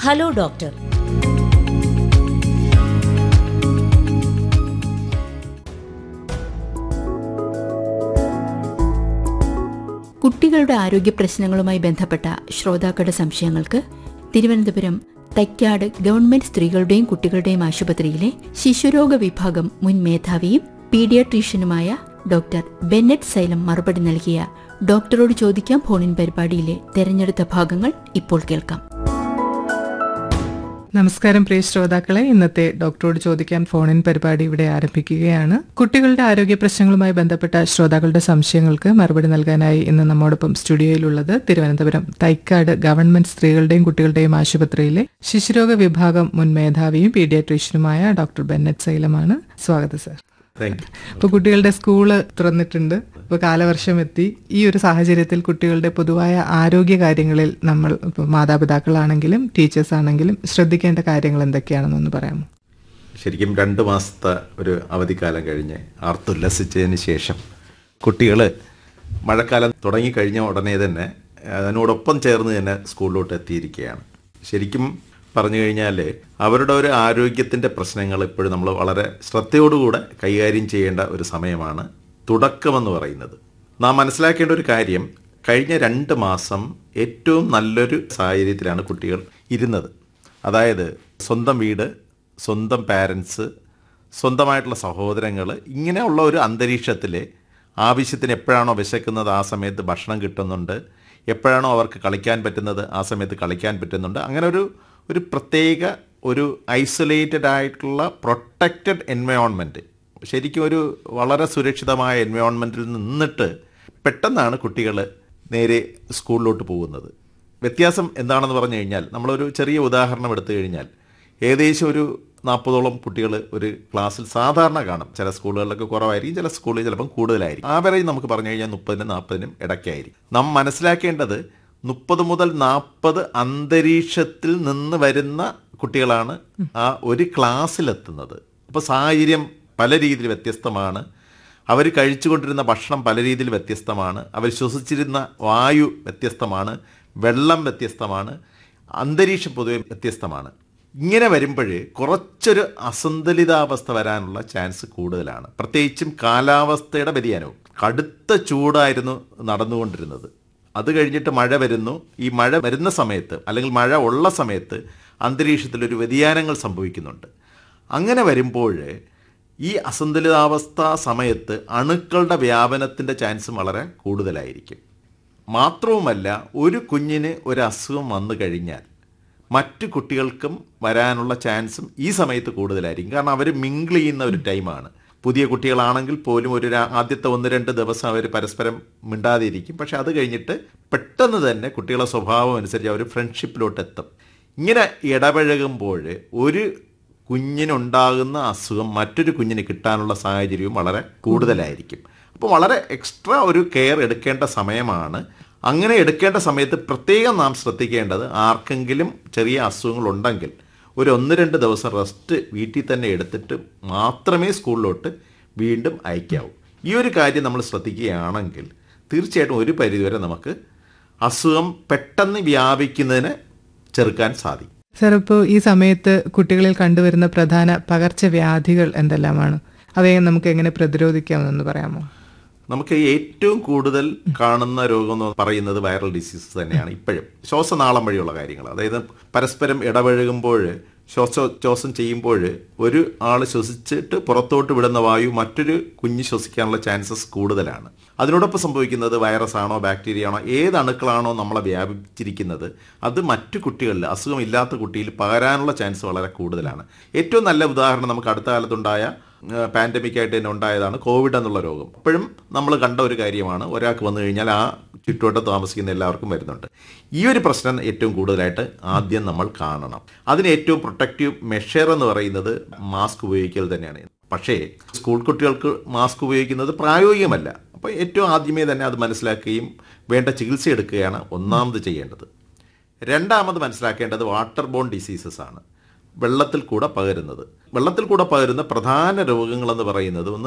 hello doctor കുട്ടികളുടെ ആരോഗ്യ പ്രശ്നങ്ങളുമായി ബന്ധപ്പെട്ട ശ്രോതാക്കളുടെ സംശയങ്ങൾക്ക് തിരുവനന്തപുരം തൈക്കാട് ഗവൺമെന്റ് സ്ത്രീകളുടെയും കുട്ടികളുടെയും ആശുപത്രിയിലെ ശിശുരോഗ വിഭാഗം മുൻ മേധാവിയും പീഡിയാട്രീഷ്യനുമായ ഡോക്ടർ ബെന്നറ്റ് സൈലം മറുപടി നൽകിയ ഡോക്ടറോട് ചോദിക്കാം ഫോണിൻ പരിപാടിയിലെ തെരഞ്ഞെടുത്ത ഭാഗങ്ങൾ ഇപ്പോൾ കേൾക്കാം നമസ്കാരം പ്രിയ ശ്രോതാക്കളെ ഇന്നത്തെ ഡോക്ടറോട് ചോദിക്കാൻ ഫോണിൻ പരിപാടി ഇവിടെ ആരംഭിക്കുകയാണ് കുട്ടികളുടെ ആരോഗ്യ പ്രശ്നങ്ങളുമായി ബന്ധപ്പെട്ട ശ്രോതാക്കളുടെ സംശയങ്ങൾക്ക് മറുപടി നൽകാനായി ഇന്ന് നമ്മോടൊപ്പം സ്റ്റുഡിയോയിലുള്ളത് തിരുവനന്തപുരം തൈക്കാട് ഗവൺമെന്റ് സ്ത്രീകളുടെയും കുട്ടികളുടെയും ആശുപത്രിയിലെ ശിശുരോഗ വിഭാഗം മുൻ മേധാവിയും പീഡിയാട്രീഷ്യനുമായ ഡോക്ടർ ബെന്നറ്റ് സൈലമാണ് സ്വാഗതം സർ താങ്ക് യു ഇപ്പൊ കുട്ടികളുടെ സ്കൂള് തുറന്നിട്ടുണ്ട് ഇപ്പൊ കാലവർഷം എത്തി ഈ ഒരു സാഹചര്യത്തിൽ കുട്ടികളുടെ പൊതുവായ ആരോഗ്യ കാര്യങ്ങളിൽ നമ്മൾ ഇപ്പോൾ മാതാപിതാക്കളാണെങ്കിലും ടീച്ചേഴ്സ് ആണെങ്കിലും ശ്രദ്ധിക്കേണ്ട കാര്യങ്ങൾ എന്തൊക്കെയാണെന്നൊന്ന് പറയാമോ ശരിക്കും രണ്ട് മാസത്തെ ഒരു അവധിക്കാലം കഴിഞ്ഞ് ആർത്തുല്ലസിച്ചതിന് ശേഷം കുട്ടികൾ മഴക്കാലം തുടങ്ങിക്കഴിഞ്ഞ ഉടനെ തന്നെ അതിനോടൊപ്പം ചേർന്ന് തന്നെ സ്കൂളിലോട്ട് എത്തിയിരിക്കുകയാണ് ശരിക്കും പറഞ്ഞു കഴിഞ്ഞാൽ അവരുടെ ഒരു ആരോഗ്യത്തിൻ്റെ പ്രശ്നങ്ങൾ ഇപ്പോഴും നമ്മൾ വളരെ ശ്രദ്ധയോടുകൂടെ കൈകാര്യം ചെയ്യേണ്ട ഒരു സമയമാണ് തുടക്കമെന്ന് പറയുന്നത് നാം മനസ്സിലാക്കേണ്ട ഒരു കാര്യം കഴിഞ്ഞ രണ്ട് മാസം ഏറ്റവും നല്ലൊരു സാഹചര്യത്തിലാണ് കുട്ടികൾ ഇരുന്നത് അതായത് സ്വന്തം വീട് സ്വന്തം പാരൻസ് സ്വന്തമായിട്ടുള്ള സഹോദരങ്ങൾ ഇങ്ങനെയുള്ള ഒരു അന്തരീക്ഷത്തിൽ ആവശ്യത്തിന് എപ്പോഴാണോ വിശക്കുന്നത് ആ സമയത്ത് ഭക്ഷണം കിട്ടുന്നുണ്ട് എപ്പോഴാണോ അവർക്ക് കളിക്കാൻ പറ്റുന്നത് ആ സമയത്ത് കളിക്കാൻ പറ്റുന്നുണ്ട് അങ്ങനെ ഒരു ഒരു പ്രത്യേക ഒരു ഐസൊലേറ്റഡ് ആയിട്ടുള്ള പ്രൊട്ടക്റ്റഡ് എൻവയോൺമെൻറ്റ് ശരിക്കും ഒരു വളരെ സുരക്ഷിതമായ എൻവയോൺമെൻറ്റിൽ നിന്നിട്ട് പെട്ടെന്നാണ് കുട്ടികൾ നേരെ സ്കൂളിലോട്ട് പോകുന്നത് വ്യത്യാസം എന്താണെന്ന് പറഞ്ഞു കഴിഞ്ഞാൽ നമ്മളൊരു ചെറിയ ഉദാഹരണം എടുത്തു കഴിഞ്ഞാൽ ഏകദേശം ഒരു നാൽപ്പതോളം കുട്ടികൾ ഒരു ക്ലാസ്സിൽ സാധാരണ കാണും ചില സ്കൂളുകളിലൊക്കെ കുറവായിരിക്കും ചില സ്കൂളിൽ ചിലപ്പം കൂടുതലായിരിക്കും ആവറേജ് നമുക്ക് പറഞ്ഞു കഴിഞ്ഞാൽ മുപ്പതിനും നാൽപ്പതിനും ഇടയ്ക്കായിരിക്കും നാം മനസ്സിലാക്കേണ്ടത് മുപ്പത് മുതൽ നാൽപ്പത് അന്തരീക്ഷത്തിൽ നിന്ന് വരുന്ന കുട്ടികളാണ് ആ ഒരു ക്ലാസ്സിലെത്തുന്നത് അപ്പോൾ സാഹചര്യം പല രീതിയിൽ വ്യത്യസ്തമാണ് അവർ കഴിച്ചുകൊണ്ടിരുന്ന ഭക്ഷണം പല രീതിയിൽ വ്യത്യസ്തമാണ് അവർ ശ്വസിച്ചിരുന്ന വായു വ്യത്യസ്തമാണ് വെള്ളം വ്യത്യസ്തമാണ് അന്തരീക്ഷം പൊതുവെ വ്യത്യസ്തമാണ് ഇങ്ങനെ വരുമ്പോൾ കുറച്ചൊരു അസന്തുലിതാവസ്ഥ വരാനുള്ള ചാൻസ് കൂടുതലാണ് പ്രത്യേകിച്ചും കാലാവസ്ഥയുടെ വ്യതിയാനവും കടുത്ത ചൂടായിരുന്നു നടന്നുകൊണ്ടിരുന്നത് അത് കഴിഞ്ഞിട്ട് മഴ വരുന്നു ഈ മഴ വരുന്ന സമയത്ത് അല്ലെങ്കിൽ മഴ ഉള്ള സമയത്ത് അന്തരീക്ഷത്തിലൊരു വ്യതിയാനങ്ങൾ സംഭവിക്കുന്നുണ്ട് അങ്ങനെ വരുമ്പോൾ ഈ അസന്തുലിതാവസ്ഥ സമയത്ത് അണുക്കളുടെ വ്യാപനത്തിൻ്റെ ചാൻസും വളരെ കൂടുതലായിരിക്കും മാത്രവുമല്ല ഒരു കുഞ്ഞിന് ഒരു അസുഖം വന്നു കഴിഞ്ഞാൽ മറ്റു കുട്ടികൾക്കും വരാനുള്ള ചാൻസും ഈ സമയത്ത് കൂടുതലായിരിക്കും കാരണം അവർ മിങ്കിൾ ചെയ്യുന്ന ഒരു ടൈമാണ് പുതിയ കുട്ടികളാണെങ്കിൽ പോലും ഒരു രാ- ആദ്യത്തെ ഒന്ന് രണ്ട് ദിവസം അവർ പരസ്പരം മിണ്ടാതിരിക്കും പക്ഷെ അത് കഴിഞ്ഞിട്ട് പെട്ടെന്ന് തന്നെ കുട്ടികളുടെ സ്വഭാവം അനുസരിച്ച് അവർ ഫ്രണ്ട്ഷിപ്പിലോട്ട് എത്തും ഇങ്ങനെ ഇടപഴകുമ്പോൾ ഒരു കുഞ്ഞിനുണ്ടാകുന്ന അസുഖം മറ്റൊരു കുഞ്ഞിന് കിട്ടാനുള്ള സാഹചര്യവും വളരെ കൂടുതലായിരിക്കും അപ്പോൾ വളരെ എക്സ്ട്രാ ഒരു കെയർ എടുക്കേണ്ട സമയമാണ് അങ്ങനെ എടുക്കേണ്ട സമയത്ത് പ്രത്യേകം നാം ശ്രദ്ധിക്കേണ്ടത് ആർക്കെങ്കിലും ചെറിയ അസുഖങ്ങളുണ്ടെങ്കിൽ ഒരു ഒന്ന് രണ്ട് ദിവസം റെസ്റ്റ് വീട്ടിൽ തന്നെ എടുത്തിട്ട് മാത്രമേ സ്കൂളിലോട്ട് വീണ്ടും അയക്കാവൂ ഈ ഒരു കാര്യം നമ്മൾ ശ്രദ്ധിക്കുകയാണെങ്കിൽ തീർച്ചയായിട്ടും ഒരു പരിധിവരെ നമുക്ക് അസുഖം പെട്ടെന്ന് വ്യാപിക്കുന്നതിന് ചെറുക്കാൻ സാധിക്കും സർ ഇപ്പോൾ ഈ സമയത്ത് കുട്ടികളിൽ കണ്ടുവരുന്ന പ്രധാന പകർച്ചവ്യാധികൾ എന്തെല്ലാമാണ് അവയെ നമുക്ക് എങ്ങനെ പ്രതിരോധിക്കാമെന്നൊന്ന് പറയാമോ നമുക്ക് ഏറ്റവും കൂടുതൽ കാണുന്ന രോഗം എന്ന് പറയുന്നത് വൈറൽ ഡിസീസ് തന്നെയാണ് ഇപ്പോഴും ശ്വാസനാളം വഴിയുള്ള കാര്യങ്ങൾ അതായത് പരസ്പരം ഇടപഴകുമ്പോൾ ശ്വാസോച്ഛ്വാസം ചെയ്യുമ്പോൾ ഒരു ആൾ ശ്വസിച്ചിട്ട് പുറത്തോട്ട് വിടുന്ന വായു മറ്റൊരു കുഞ്ഞ് ശ്വസിക്കാനുള്ള ചാൻസസ് കൂടുതലാണ് അതിനോടൊപ്പം സംഭവിക്കുന്നത് വൈറസ് ആണോ ബാക്ടീരിയ ആണോ ഏത് അണുക്കളാണോ നമ്മളെ വ്യാപിച്ചിരിക്കുന്നത് അത് മറ്റു കുട്ടികളിൽ അസുഖമില്ലാത്ത കുട്ടിയിൽ പകരാനുള്ള ചാൻസ് വളരെ കൂടുതലാണ് ഏറ്റവും നല്ല ഉദാഹരണം നമുക്ക് അടുത്ത കാലത്തുണ്ടായ പാൻഡമിക് ആയിട്ട് തന്നെ ഉണ്ടായതാണ് കോവിഡ് എന്നുള്ള രോഗം അപ്പോഴും നമ്മൾ കണ്ട ഒരു കാര്യമാണ് ഒരാൾക്ക് വന്നു കഴിഞ്ഞാൽ ആ ചുറ്റുവട്ടത്ത് താമസിക്കുന്ന എല്ലാവർക്കും വരുന്നുണ്ട് ഈ ഒരു പ്രശ്നം ഏറ്റവും കൂടുതലായിട്ട് ആദ്യം നമ്മൾ കാണണം അതിന് ഏറ്റവും പ്രൊട്ടക്റ്റീവ് മെഷർ എന്ന് പറയുന്നത് മാസ്ക് ഉപയോഗിക്കൽ തന്നെയാണ് പക്ഷേ സ്കൂൾ കുട്ടികൾക്ക് മാസ്ക് ഉപയോഗിക്കുന്നത് പ്രായോഗികമല്ല അപ്പോൾ ഏറ്റവും ആദ്യമേ തന്നെ അത് മനസ്സിലാക്കുകയും വേണ്ട ചികിത്സ എടുക്കുകയാണ് ഒന്നാമത് ചെയ്യേണ്ടത് രണ്ടാമത് മനസ്സിലാക്കേണ്ടത് വാട്ടർ ബോൺ ഡിസീസസ് ആണ് വെള്ളത്തിൽ കൂടെ പകരുന്നത് വെള്ളത്തിൽ കൂടെ പകരുന്ന പ്രധാന രോഗങ്ങളെന്ന് പറയുന്നത് ഒന്ന്